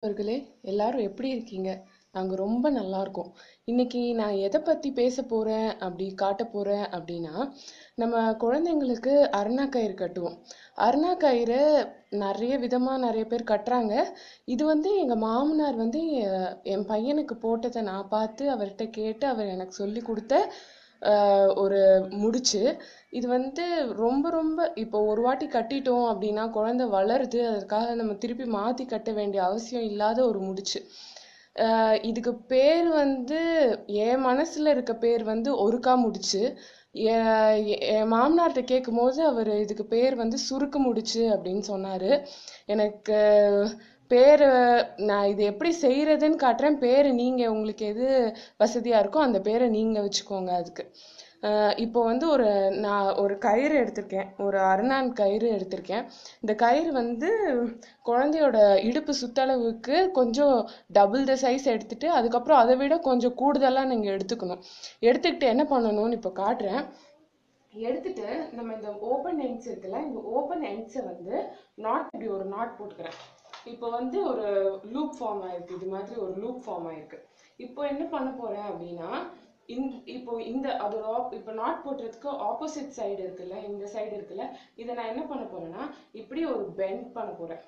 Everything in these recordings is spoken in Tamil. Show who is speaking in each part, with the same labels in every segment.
Speaker 1: நண்பர்களே எல்லாரும் எப்படி இருக்கீங்க நாங்கள் ரொம்ப நல்லா இருக்கோம் இன்னைக்கு நான் எதை பற்றி பேச போகிறேன் அப்படி காட்ட போகிறேன் அப்படின்னா நம்ம குழந்தைங்களுக்கு அருணா கயிறு கட்டுவோம் அருணா கயிறு நிறைய விதமாக நிறைய பேர் கட்டுறாங்க இது வந்து எங்கள் மாமனார் வந்து எ- என் பையனுக்கு போட்டதை நான் பார்த்து அவர்கிட்ட கேட்டு அவர் எனக்கு சொல்லி கொடுத்த ஆஹ் ஒரு முடிச்சு இது வந்து ரொம்ப ரொம்ப இப்போ ஒரு வாட்டி கட்டிட்டோம் அப்படின்னா குழந்தை வளருது அதுக்காக நம்ம திருப்பி மாத்தி கட்ட வேண்டிய அவசியம் இல்லாத ஒரு முடிச்சு ஆஹ் இதுக்கு பேர் வந்து என் மனசுல இருக்க பேர் வந்து ஒருக்கா முடிச்சு என் என் மாமனார்கிட்ட கேட்கும்போது அவர் இதுக்கு பேர் வந்து சுருக்கு முடிச்சு அப்படின்னு சொன்னாரு எனக்கு பேர் நான் இது எப்படி செய்யறதுன்னு காட்டுறேன் பேர் நீங்க உங்களுக்கு எது வசதியா இருக்கோ அந்த பேரை நீங்க வச்சுக்கோங்க அதுக்கு ஆஹ் இப்போ வந்து ஒரு நான் ஒரு கயிறு எடுத்திருக்கேன் ஒரு அரணான் கயிறு எடுத்திருக்கேன் இந்த கயிறு வந்து குழந்தையோட இடுப்பு சுத்தளவுக்கு கொஞ்சம் டபுள் த சைஸ் எடுத்துட்டு அதுக்கப்புறம் அதை விட கொஞ்சம் கூடுதலா நீங்க எடுத்துக்கணும் எடுத்துக்கிட்டு என்ன பண்ணணும்னு இப்போ காட்டுறேன் எடுத்துட்டு நம்ம இந்த ஓப்பன் எண்ட்ஸ் இருக்குல்ல இந்த ஓப்பன் எண்ட்ஸை வந்து நாட் இப்படி ஒரு நாட் போட்டுக்கிறேன் இப்போ வந்து ஒரு லூப் ஃபார்ம் ஆயிருக்கு இது மாதிரி ஒரு லூப் ஃபார்ம் ஆயிருக்கு இப்போ என்ன பண்ண போறேன் அப்படின்னா இந்த இப்போ இந்த அதோட op- இப்போ நாட் போட்டுறதுக்கு ஆப்போசிட் சைடு இருக்குல்ல இந்த சைடு இருக்குல்ல இதை நான் என்ன பண்ண போறேன்னா இப்படி ஒரு பெண்ட் பண்ண போறேன்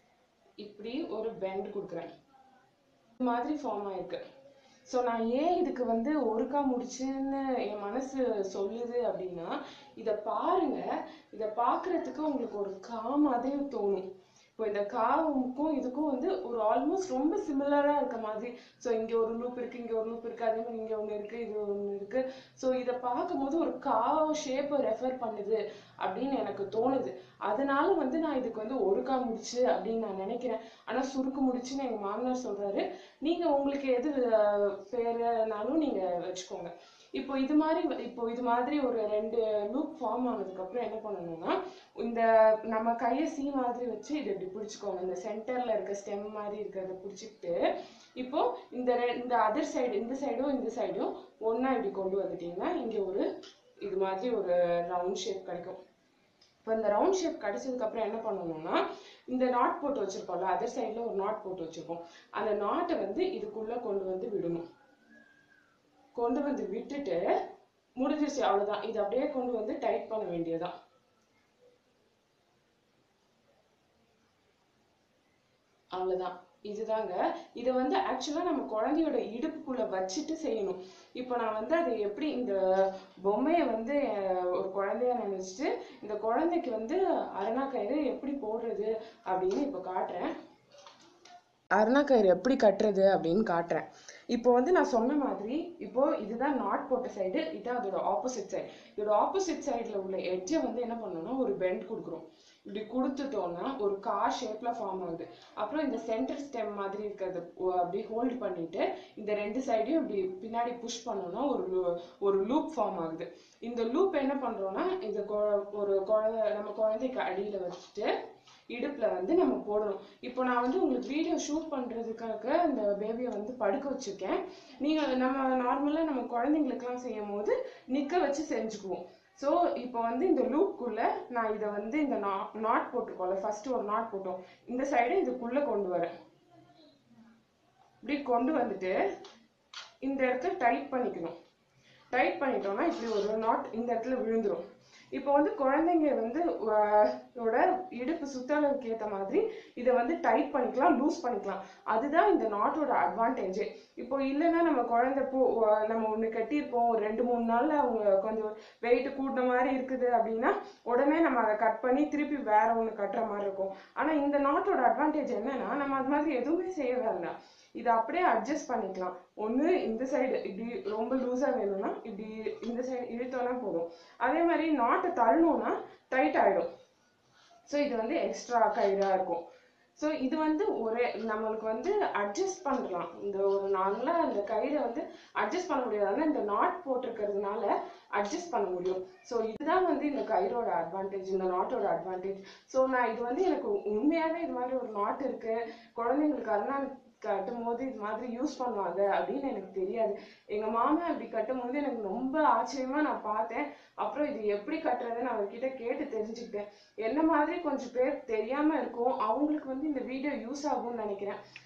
Speaker 1: இப்படி ஒரு பெண்ட் கொடுக்குறேன் இந்த மாதிரி ஃபார்ம் ஆயிருக்கு ஸோ நான் ஏன் இதுக்கு வந்து ஒருக்கா முடிச்சுன்னு என் மனசு சொல்லுது அப்படின்னா இதை பாருங்க இதை பார்க்கறதுக்கு உங்களுக்கு ஒரு கா மாதிரி தோணும் இப்போ இந்த காவுக்கும் இதுக்கும் வந்து ஒரு ஆல்மோஸ்ட் ரொம்ப சிமிலரா இருக்க மாதிரி ஸோ இங்க ஒரு லூப் இருக்கு இங்க ஒரு லூப் இருக்கு அதே மாதிரி இங்க ஒண்ணு இருக்கு இது ஒண்ணு இருக்கு ஸோ இதை பார்க்கும்போது ஒரு காவ் ஷேப்பை ரெஃபர் பண்ணுது அப்படின்னு எனக்கு தோணுது அதனால வந்து நான் இதுக்கு வந்து ஒருக்கா முடிச்சு அப்படின்னு நான் நினைக்கிறேன் ஆனா சுருக்கு முடிச்சுன்னு எங்க மாமனார் சொல்றாரு நீங்க உங்களுக்கு எது அஹ், பேருனாலும் நீங்க வச்சுக்கோங்க இப்போ இது மாதிரி இப்போ இது மாதிரி ஒரு ரெண்டு லூப் ஃபார்ம் ஆனதுக்கு அப்புறம் என்ன பண்ணணும்னா இந்த நம்ம கையை சி மாதிரி வச்சு இதை இப்படி பிடிச்சுக்கோங்க இந்த சென்டர்ல இருக்க ஸ்டெம் மாதிரி இருக்கிறத பிடிச்சிக்கிட்டு இப்போ இந்த ரெ- இந்த அதர் சைடு இந்த சைடும் இந்த சைடும் ஒண்ணா இப்படி கொண்டு வந்துட்டீங்கன்னா இங்க ஒரு இது மாதிரி ஒரு ரவுண்ட் ஷேப் கிடைக்கும் இப்போ இந்த ரவுண்ட் ஷேப் கிடைச்சதுக்கு அப்புறம் என்ன பண்ணணும்னா இந்த நாட் போட்டு வச்சிருக்கோம்ல அதர் சைடுல ஒரு நாட் போட்டு வச்சிருக்கோம் அந்த நாட்டை வந்து இதுக்குள்ள கொண்டு வந்து விடணும் கொண்டு வந்து விட்டுட்டு முடிஞ்சிருச்சு அவ்வளவுதான் இது அப்படியே கொண்டு வந்து டைட் பண்ண வேண்டியதுதான் அவ்வளவுதான் இதுதாங்க இதை வந்து ஆக்சுவலா நம்ம குழந்தையோட இடுப்புக்குள்ள வச்சுட்டு செய்யணும் இப்போ நான் வந்து அதை எப்படி இந்த பொம்மையை வந்து அஹ், ஒரு குழந்தையா நினைச்சிட்டு இந்த குழந்தைக்கு வந்து அரணா கயிறு எப்படி போடுறது அப்படின்னு இப்போ காட்டுறேன் அருணா கயிறு எப்படி கட்டுறது அப்படின்னு காட்டுறேன் இப்போ வந்து நான் சொன்ன மாதிரி இப்போ இதுதான் நாட் போட்ட சைடு இதுதான் அதோட ஆப்போசிட் சைடு இதோட ஆப்போசிட் சைடுல உள்ள எட்ஜை வந்து என்ன பண்ணணும்னா ஒரு பெண்ட் கொடுக்குறோம் இப்படி கொடுத்துட்டோம்னா ஒரு கா ஷேப்ல ஃபார்ம் ஆகுது அப்புறம் இந்த சென்டர் ஸ்டெம் மாதிரி இருக்கிறத ஒ- அப்படி ஹோல்ட் பண்ணிட்டு இந்த ரெண்டு சைடையும் இப்படி பின்னாடி புஷ் பண்ணோம்னா ஒரு lu- ஒரு லூப் ஃபார்ம் ஆகுது இந்த லூப் என்ன பண்றோம்னா இந்த கொ- ஒரு குழந்தை நம்ம குழந்தைக்கு அடியில வச்சுட்டு இடுப்புல வந்து நம்ம போடணும் இப்போ நான் வந்து உங்களுக்கு வீடியோ ஷூட் பண்றதுக்காக இந்த பேபியை வந்து படுக்க வச்சிருக்கேன் நீங்க நம்ம நார்மலா நம்ம குழந்தைங்களுக்குலாம் செய்யும் போது நிக்க வச்சு செஞ்சுக்குவோம் ஸோ இப்போ வந்து இந்த லூப்குள்ள நான் இதை வந்து இந்த நாட் போட்டிருக்கோம்ல ஃபர்ஸ்ட் ஒரு நாட் போட்டோம் இந்த சைடு இதுக்குள்ள கொண்டு வரேன் இப்படி கொண்டு வந்துட்டு இந்த இடத்துல டைட் பண்ணிக்கணும் டைட் பண்ணிட்டோம்னா இப்படி ஒரு நாட் இந்த இடத்துல விழுந்துரும் இப்போ வந்து குழந்தைங்க வந்து அஹ், ஓட இடுப்பு சுத்தளவுக்கு ஏத்த மாதிரி இதை வந்து டைட் பண்ணிக்கலாம் லூஸ் பண்ணிக்கலாம் அதுதான் இந்த நாட்டோட அட்வான்டேஜ் இப்போ இல்லைன்னா நம்ம குழந்தை போ அஹ், நம்ம ஒண்ணு கட்டியிருப்போம் ஒரு ரெண்டு மூணு நாள்ல அவங்க கொஞ்சம் வெயிட் கூட்டின மாதிரி இருக்குது அப்படின்னா உடனே நம்ம அதை கட் பண்ணி திருப்பி வேற ஒண்ணு கட்டுற மாதிரி இருக்கும் ஆனா இந்த நாட்டோட அட்வான்டேஜ் என்னன்னா நம்ம அது மாதிரி எதுவுமே செய்ய வேண்டாம் இதை அப்படியே அட்ஜஸ்ட் பண்ணிக்கலாம் ஒண்ணு இந்த சைடு இப்படி ரொம்ப லூஸா வேணும்னா இப்படி இந்த சைடு இழுத்தோம்னா போதும் அதே மாதிரி நாட்டை தள்ளணும்னா டைட் ஆயிடும் ஸோ இது வந்து எக்ஸ்ட்ரா கயிறா இருக்கும் ஸோ இது வந்து ஒரே நம்மளுக்கு வந்து அட்ஜஸ்ட் பண்ணலாம் இந்த ஒரு நாள்ல அந்த கயிறை வந்து அட்ஜஸ்ட் பண்ண முடியாது ஆனா இந்த நாட் போட்டிருக்கிறதுனால அட்ஜஸ்ட் பண்ண முடியும் ஸோ இதுதான் வந்து இந்த கயிறோட அட்வான்டேஜ் இந்த நாட்டோட அட்வான்டேஜ் ஸோ நான் இது வந்து எனக்கு உண்மையாவே இது மாதிரி ஒரு நாட் இருக்கு குழந்தைங்களுக்கு அருணா கட்டும் போது இது மாதிரி யூஸ் பண்ணுவாங்க அப்படின்னு எனக்கு தெரியாது எங்க மாமா இப்படி கட்டும் போது எனக்கு ரொம்ப ஆச்சரியமா நான் பார்த்தேன் அப்புறம் இது எப்படி கட்டுறதுன்னு அவர்கிட்ட கேட்டு தெரிஞ்சுக்கிட்டேன் என்ன மாதிரி கொஞ்சம் பேர் தெரியாம இருக்கும் அவங்களுக்கு வந்து இந்த வீடியோ யூஸ் ஆகும்னு நினைக்கிறேன்